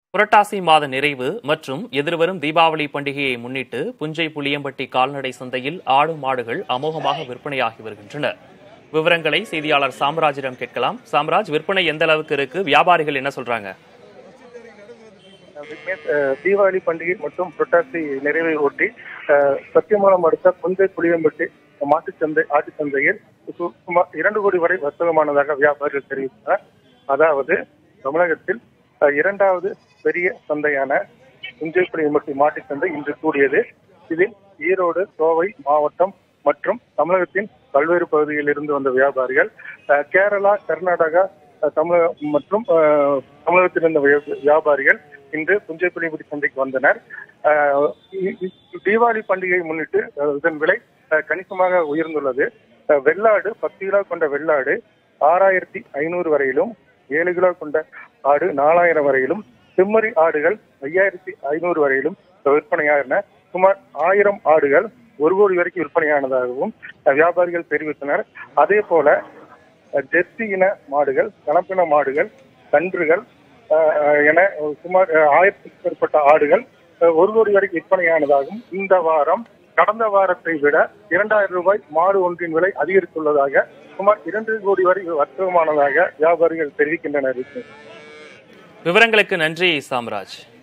புரட்டாசி மாத நிறைவு மற்றும் எதிர்வரும் தீபாவளி பண்டிகையை முன்னிட்டு புஞ்சை புளியம்பட்டி கால்நடை சந்தையில் ஆடு மாடுகள் அமோகமாக விற்பனையாகி வருகின்றன விவரங்களை செய்தியாளர் சாம்ராஜிடம் கேட்கலாம் சாம்ராஜ் விற்பனை எந்த அளவுக்கு இருக்கு வியாபாரிகள் என்ன சொல்றாங்க விக்னேஷ், அஹ், தீபாவளி பண்டிகை மற்றும் புரட்டாசி நிறைவை ஒட்டி அஹ், சத்தியமங்கலம் அடுத்த புஞ்சை புளியம்பட்டி மாட்டுச்சந்தை ஆட்டுச்சந்தையில் சு- சுமார் இரண்டு கோடி வரை வர்த்தகமானதாக வியாபாரிகள் தெரிவித்தனர் அதாவது தமிழகத்தில் அஹ், இரண்டாவது பெரிய சந்தையான புஞ்சை புளியம்பட்டி மாட்டுச்சந்தை இன்று கூடியது இதில் ஈரோடு கோவை மாவட்டம் மற்றும் தமிழகத்தின் பல்வேறு பகுதிகளில் இருந்து வந்த வியாபாரிகள் அஹ், கேரளா கர்நாடகா அஹ், தமிழகம் மற்றும் அஹ், தமிழகத்தில் இருந்த வியா- வியாபாரிகள் இன்று புஞ்சைப்புலிபுரி சந்தைக்கு வந்தனர் அஹ் இ- இ- தீபாவளி பண்டிகையை முன்னிட்டு அஹ், இதன் விலை அஹ், கணிசமாக உயர்ந்துள்ளது அஹ், வெள்ளாடு பத்து கிலோ கொண்ட வெள்ளாடு ஆறாயிரத்தி ஐநூறு வரையிலும் ஏழு கிலோ கொண்ட ஆடு நாலாயிரம் வரையிலும் செம்மறி ஆடுகள் ஐயாயிரத்தி ஐநூறு வரையிலும் விற்பனையாகின சுமார் ஆயிரம் ஆடுகள் ஒரு கோடி வரைக்கும் விற்பனையானதாகவும் அஹ், வியாபாரிகள் தெரிவித்தனர் அதே போல அஹ், ஜெர்சி இன மாடுகள் கலப்பின மாடுகள் கன்றுகள் அஹ், என சுமார் அஹ், ஆயிரத்துக்கும் மேற்பட்ட ஆடுகள் அஹ், ஒரு கோடி வரைக்கும் விற்பனையானதாகவும் இந்த வாரம் கடந்த வாரத்தை விட இரண்டாயிரம் ரூபாய் மாடு ஒன்றின் விலை அதிகரித்துள்ளதாக சுமார் இரண்டு கோடி வரை வர்த்தகமானதாக வியாபாரிகள் தெரிவிக்கின்றனர் விவரங்களுக்கு நன்றி சாம்ராஜ்